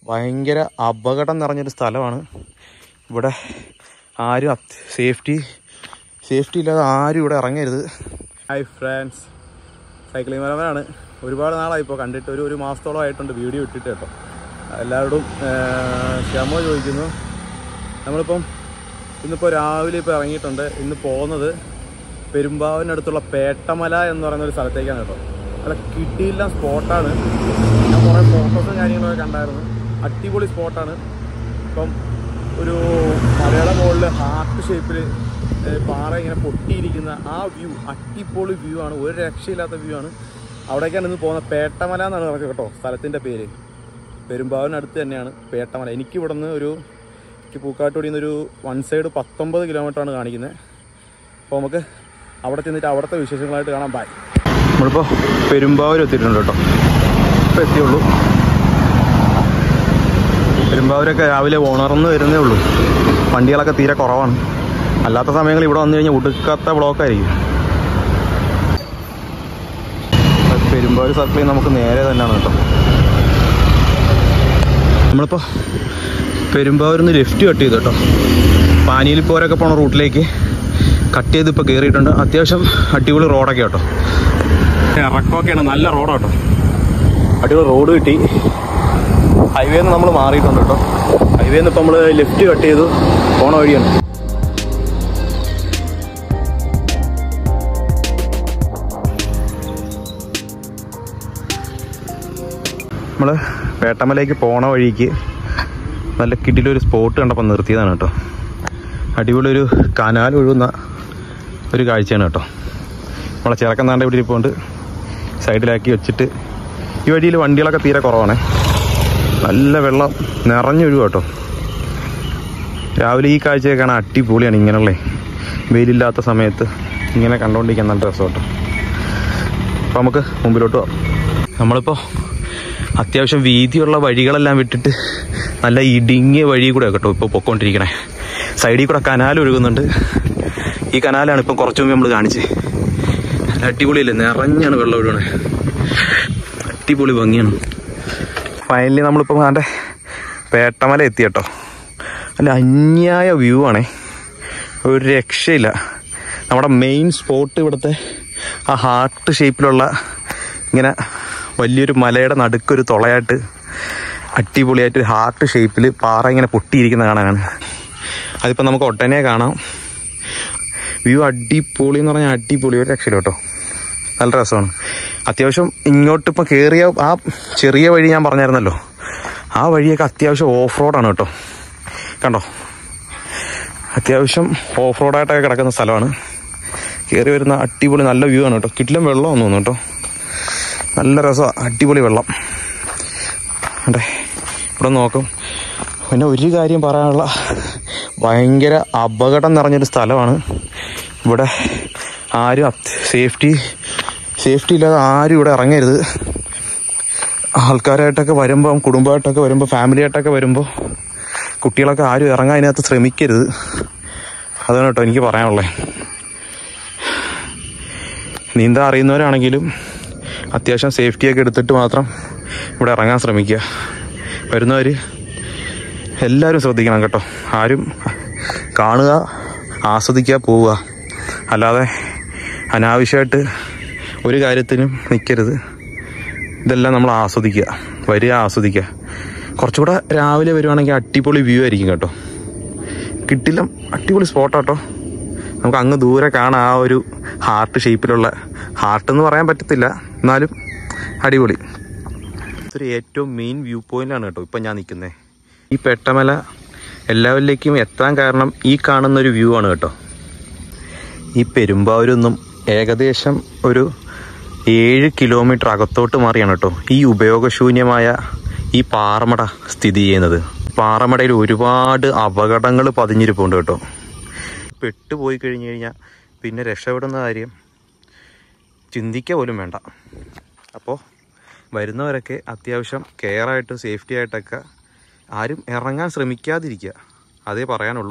ഭയങ്കര അപകടം നിറഞ്ഞൊരു സ്ഥലമാണ് ഇവിടെ ആരും സേഫ്റ്റി സേഫ്റ്റി ഇല്ലാതെ ആരും ഇവിടെ ഇറങ്ങരുത് ഹായ് ഫ്രണ്ട്സ് സൈക്ലിംഗ് മരമനാണ് ഒരുപാട് നാളായി ഇപ്പോൾ കണ്ടിട്ട് ഒരു ഒരു മാസത്തോളം ആയിട്ടുണ്ട് വീഡിയോ ഇട്ടിട്ട് കേട്ടോ എല്ലാവരോടും ഏർ, ക്ഷമ ചോദിക്കുന്നു നമ്മളിപ്പം ഇന്നിപ്പോൾ രാവിലെ ഇപ്പോൾ ഇറങ്ങിയിട്ടുണ്ട് ഇന്ന് പോകുന്നത് പെരുമ്പാവിനടുത്തുള്ള പേട്ടമല എന്ന് പറയുന്ന ഒരു സ്ഥലത്തേക്കാണ് കേട്ടോ നല്ല കിട്ടിയില്ല സ്പോട്ടാണ് ഞാൻ കുറേ ഫോട്ടോസും കാര്യങ്ങളൊക്കെ കണ്ടായിരുന്നു അടിപൊളി സ്പോട്ടാണ് ഇപ്പം ഒരു മലയുടെ മുകളിൽ ഹാർട്ട് ഷേപ്പിൽ പാറ ഇങ്ങനെ പൊട്ടിയിരിക്കുന്ന ആ വ്യൂ അടിപൊളി വ്യൂ ആണ് ഒരു രക്ഷയില്ലാത്ത വ്യൂ ആണ് അവിടേക്കാണ് ഇന്ന് പോകുന്നത് പേട്ടമല എന്നാണ് പറഞ്ഞത് കേട്ടോ സ്ഥലത്തിൻ്റെ പേര് പെരുമ്പാവിനടുത്ത് തന്നെയാണ് പേട്ടമല എനിക്ക് ഇവിടെ നിന്ന് ഒരു എനിക്ക് പൂക്കാട്ടുപടിയിൽ നിന്ന് ഒരു വൺ സൈഡ് പത്തൊമ്പത് കിലോമീറ്ററാണ് കാണിക്കുന്നത് അപ്പോൾ നമുക്ക് അവിടെ ചെന്നിട്ട് അവിടുത്തെ വിശേഷങ്ങളായിട്ട് കാണാൻ ബായ് നമ്മളിപ്പോൾ പെരുമ്പാവൂർ എത്തിയിട്ടുണ്ട് കേട്ടോ ഇപ്പോൾ എത്തിയുള്ളൂ പെരുമ്പാവൂരൊക്കെ രാവിലെ ഉണർന്ന് വരുന്നേ ഉള്ളൂ വണ്ടികളൊക്കെ തീരെ കുറവാണ് അല്ലാത്ത സമയങ്ങളിൽ ഇവിടെ വന്നു കഴിഞ്ഞാൽ ഉടുക്കാത്ത ബ്ലോക്കായിരിക്കും പെരുമ്പാവൂർ സർക്കിളിൽ നമുക്ക് നേരെ തന്നെയാണ് കേട്ടോ നമ്മളിപ്പോൾ പെരുമ്പാവൂരിൽ നിന്ന് ലെഫ്റ്റ് കട്ട് ചെയ്തു കേട്ടോ പാനിയിൽ പോരൊക്കെ പോണ റൂട്ടിലേക്ക് കട്ട് ചെയ്ത് ഇപ്പോൾ കയറിയിട്ടുണ്ട് അത്യാവശ്യം അടിപൊളി റോഡൊക്കെ കേട്ടോ ഇറക്കമൊക്കെയാണ് നല്ല റോഡാട്ടോ അടിപൊളി റോഡ് കിട്ടി ഹൈവേ നിന്ന് നമ്മൾ മാറിയിട്ടുണ്ട് കേട്ടോ ഹൈവേ നിന്ന് ഇപ്പം നമ്മൾ ലെഫ്റ്റ് കട്ട് ചെയ്തു പോണ വഴിയാണ് നമ്മൾ പേട്ടമലയ്ക്ക് പോണ വഴിക്ക് നല്ല കിട്ടിലൊരു സ്പോട്ട് കണ്ടപ്പോൾ നിർത്തിയതാണ് കേട്ടോ അടിപൊളി ഒരു കനാൽ ഒഴുകുന്ന ഒരു കാഴ്ചയാണ് കേട്ടോ നമ്മളെ ചിറക്കന്നാണ്ട് ഇവിടെ ഇരിപ്പുണ്ട് സൈഡിലാക്കി വെച്ചിട്ട് ഈ വഴിയിൽ വണ്ടികളൊക്കെ തീരെ കുറവാണ് നല്ല വെള്ളം നിറഞ്ഞൊഴുകും കേട്ടോ രാവിലെ ഈ കാഴ്ചയൊക്കെ കാണാൻ അടിപൊളിയാണ് ഇങ്ങനെയുള്ളേ വെയിലില്ലാത്ത സമയത്ത് ഇങ്ങനെ കണ്ടുകൊണ്ടിരിക്കാൻ നല്ല രസം കേട്ടോ അപ്പോൾ നമുക്ക് മുമ്പിലോട്ട് പോകാം നമ്മളിപ്പോൾ അത്യാവശ്യം വീതിയുള്ള വഴികളെല്ലാം വിട്ടിട്ട് നല്ല ഇടുങ്ങിയ വഴി കൂടെ കേട്ടോ ഇപ്പോൾ പൊക്കോണ്ടിരിക്കണേ സൈഡിൽ കൂടെ കനാൽ ഒഴുകുന്നുണ്ട് ഈ കനാലാണ് ഇപ്പം കുറച്ച് മുമ്പ് നമ്മൾ കാണിച്ചത് നല്ല അടിപൊളിയല്ലേ നിറഞ്ഞാണ് വെള്ളം ഒഴുകണേ അടിപൊളി ഭംഗിയാണ് ഫൈനലി നമ്മളിപ്പോൾ അതിൻ്റെ പേട്ടമല എത്തി കേട്ടോ നല്ല അന്യായ വ്യൂ ആണേ ഒരു രക്ഷയില്ല നമ്മുടെ മെയിൻ സ്പോട്ട് ഇവിടുത്തെ ആ ഹാർട്ട് ഷേപ്പിലുള്ള ഇങ്ങനെ വലിയൊരു മലയുടെ നടുക്കൊരു തുളയായിട്ട് അടിപൊളിയായിട്ട് ഹാർട്ട് ഷേപ്പിൽ പാറ ഇങ്ങനെ പൊട്ടിയിരിക്കുന്ന കാണാനാണ് അതിപ്പോൾ നമുക്ക് ഒട്ടനെ കാണാം വ്യൂ അടിപൊളി എന്ന് പറഞ്ഞാൽ അടിപൊളി ഒരു രക്ഷയില്ല കേട്ടോ നല്ല രസമാണ് അത്യാവശ്യം ഇങ്ങോട്ട് ഇപ്പം കയറിയ ആ ചെറിയ വഴി ഞാൻ പറഞ്ഞായിരുന്നല്ലോ ആ വഴിയൊക്കെ അത്യാവശ്യം ഓഫ് റോഡാണ് കേട്ടോ കണ്ടോ അത്യാവശ്യം ഓഫ് റോഡായിട്ടൊക്കെ കിടക്കുന്ന സ്ഥലമാണ് കയറി വരുന്ന അടിപൊളി നല്ല വ്യൂ ആണ് കേട്ടോ കിട്ടിലും വെള്ളമൊന്നും തോന്നുന്നു കേട്ടോ നല്ല രസമാണ് അടിപൊളി വെള്ളം അതെ ഇവിടെ നോക്കും പിന്നെ ഒരു കാര്യം പറയാനുള്ള ഭയങ്കര അപകടം നിറഞ്ഞൊരു സ്ഥലമാണ് ഇവിടെ ആരും സേഫ്റ്റി സേഫ്റ്റി ഇല്ലാതെ ആരും ഇവിടെ ഇറങ്ങരുത് ആൾക്കാരായിട്ടൊക്കെ വരുമ്പോൾ കുടുംബമായിട്ടൊക്കെ വരുമ്പോൾ ഫാമിലിയായിട്ടൊക്കെ വരുമ്പോൾ കുട്ടികളൊക്കെ ആരും ഇറങ്ങാൻ അതിനകത്ത് ശ്രമിക്കരുത് അതാണ് കേട്ടോ എനിക്ക് പറയാനുള്ളത് നീന്താൻ അറിയുന്നവരാണെങ്കിലും അത്യാവശ്യം സേഫ്റ്റിയൊക്കെ എടുത്തിട്ട് മാത്രം ഇവിടെ ഇറങ്ങാൻ ശ്രമിക്കുക വരുന്നവർ എല്ലാവരും ശ്രദ്ധിക്കണം കേട്ടോ ആരും കാണുക ആസ്വദിക്കുക പോവുക അല്ലാതെ അനാവശ്യമായിട്ട് ഒരു കാര്യത്തിനും നിൽക്കരുത് ഇതെല്ലാം നമ്മൾ ആസ്വദിക്കുക വരിക ആസ്വദിക്കുക കുറച്ചുകൂടെ രാവിലെ വരുവാണെങ്കിൽ അടിപൊളി വ്യൂ ആയിരിക്കും കേട്ടോ കിട്ടില്ല അടിപൊളി സ്പോട്ടാട്ടോ നമുക്ക് അങ്ങ് ദൂരെ കാണാം ആ ഒരു ഹാർട്ട് ഷേപ്പിലുള്ള ഹാർട്ട് എന്ന് പറയാൻ പറ്റത്തില്ല എന്നാലും അടിപൊളി ഇതൊരു ഏറ്റവും മെയിൻ വ്യൂ പോയിന്റാണ് കേട്ടോ ഇപ്പം ഞാൻ നിൽക്കുന്നത് ഈ പെട്ടമല എല്ലാവരിലേക്കും എത്താൻ കാരണം ഈ കാണുന്ന ഒരു വ്യൂ ആണ് കേട്ടോ ഈ പെരുമ്പാവൂരൊന്നും ഏകദേശം ഒരു ഏഴ് കിലോമീറ്റർ അകത്തോട്ട് മാറിയാണ് കേട്ടോ ഈ ഉപയോഗശൂന്യമായ ഈ പാറമട സ്ഥിതി ചെയ്യുന്നത് പാറമടയിൽ ഒരുപാട് അപകടങ്ങൾ പതിഞ്ഞിരിപ്പുണ്ട് കേട്ടോ പെട്ടുപോയി കഴിഞ്ഞു കഴിഞ്ഞാൽ പിന്നെ രക്ഷപ്പെടുന്ന കാര്യം ചിന്തിക്കുക പോലും വേണ്ട അപ്പോൾ വരുന്നവരൊക്കെ അത്യാവശ്യം കെയറായിട്ട് സേഫ്റ്റി ആയിട്ടൊക്കെ ആരും ഇറങ്ങാൻ ശ്രമിക്കാതിരിക്കുക അതേ പറയാനുള്ളൂ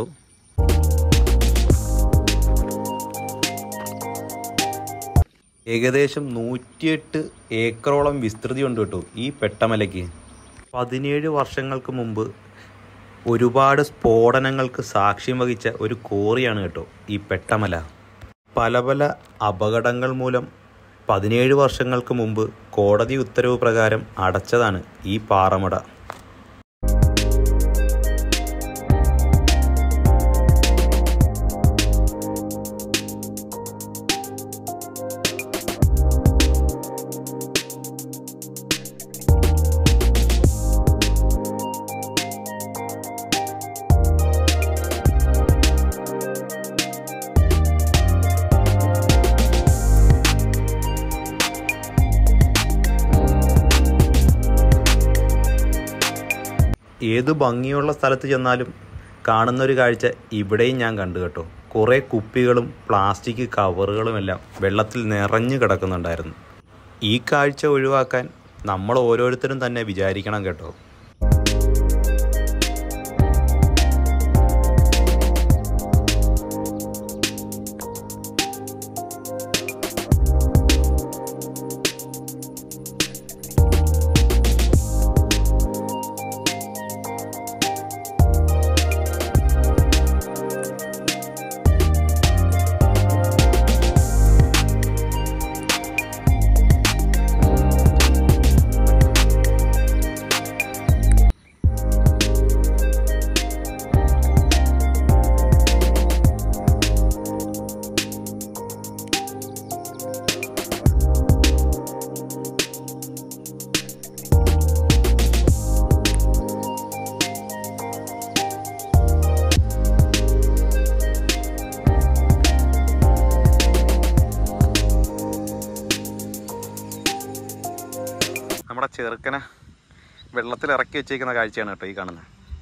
ഏകദേശം നൂറ്റിയെട്ട് ഏക്കറോളം വിസ്തൃതി ഉണ്ട് കേട്ടോ ഈ പെട്ടമലയ്ക്ക് പതിനേഴ് വർഷങ്ങൾക്ക് മുമ്പ് ഒരുപാട് സ്ഫോടനങ്ങൾക്ക് സാക്ഷ്യം വഹിച്ച ഒരു കോറിയാണ് കേട്ടോ ഈ പെട്ടമല പല പല അപകടങ്ങൾ മൂലം പതിനേഴ് വർഷങ്ങൾക്ക് മുമ്പ് കോടതി ഉത്തരവ് പ്രകാരം അടച്ചതാണ് ഈ പാറമട ഏത് ഭംഗിയുള്ള സ്ഥലത്ത് ചെന്നാലും കാണുന്നൊരു കാഴ്ച ഇവിടെയും ഞാൻ കണ്ടു കേട്ടോ കുറേ കുപ്പികളും പ്ലാസ്റ്റിക് കവറുകളുമെല്ലാം വെള്ളത്തിൽ നിറഞ്ഞു കിടക്കുന്നുണ്ടായിരുന്നു ഈ കാഴ്ച ഒഴിവാക്കാൻ നമ്മൾ ഓരോരുത്തരും തന്നെ വിചാരിക്കണം കേട്ടോ നമ്മുടെ ചെറുക്കനെ വെള്ളത്തിൽ ഇറക്കി വെച്ചേക്കുന്ന കാഴ്ചയാണ് കേട്ടോ ഈ കാണുന്നത്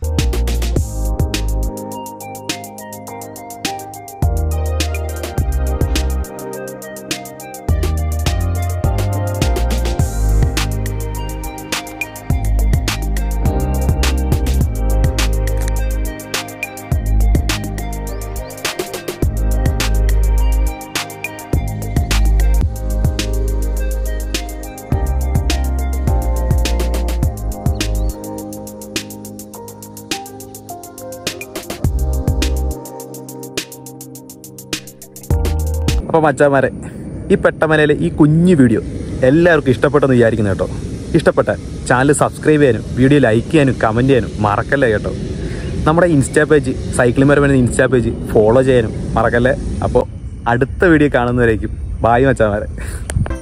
അപ്പോൾ മച്ചാമാരെ ഈ പെട്ടമലയിലെ ഈ കുഞ്ഞു വീഡിയോ എല്ലാവർക്കും ഇഷ്ടപ്പെട്ടെന്ന് വിചാരിക്കുന്നു കേട്ടോ ഇഷ്ടപ്പെട്ടാൽ ചാനൽ സബ്സ്ക്രൈബ് ചെയ്യാനും വീഡിയോ ലൈക്ക് ചെയ്യാനും കമൻറ്റ് ചെയ്യാനും മറക്കല്ലേ കേട്ടോ നമ്മുടെ ഇൻസ്റ്റാ പേജ് സൈക്ലിംഗ് മരമെന്ന ഇൻസ്റ്റാ പേജ് ഫോളോ ചെയ്യാനും മറക്കല്ലേ അപ്പോൾ അടുത്ത വീഡിയോ കാണുന്നവരേക്കും ബായ് മച്ചാമാരെ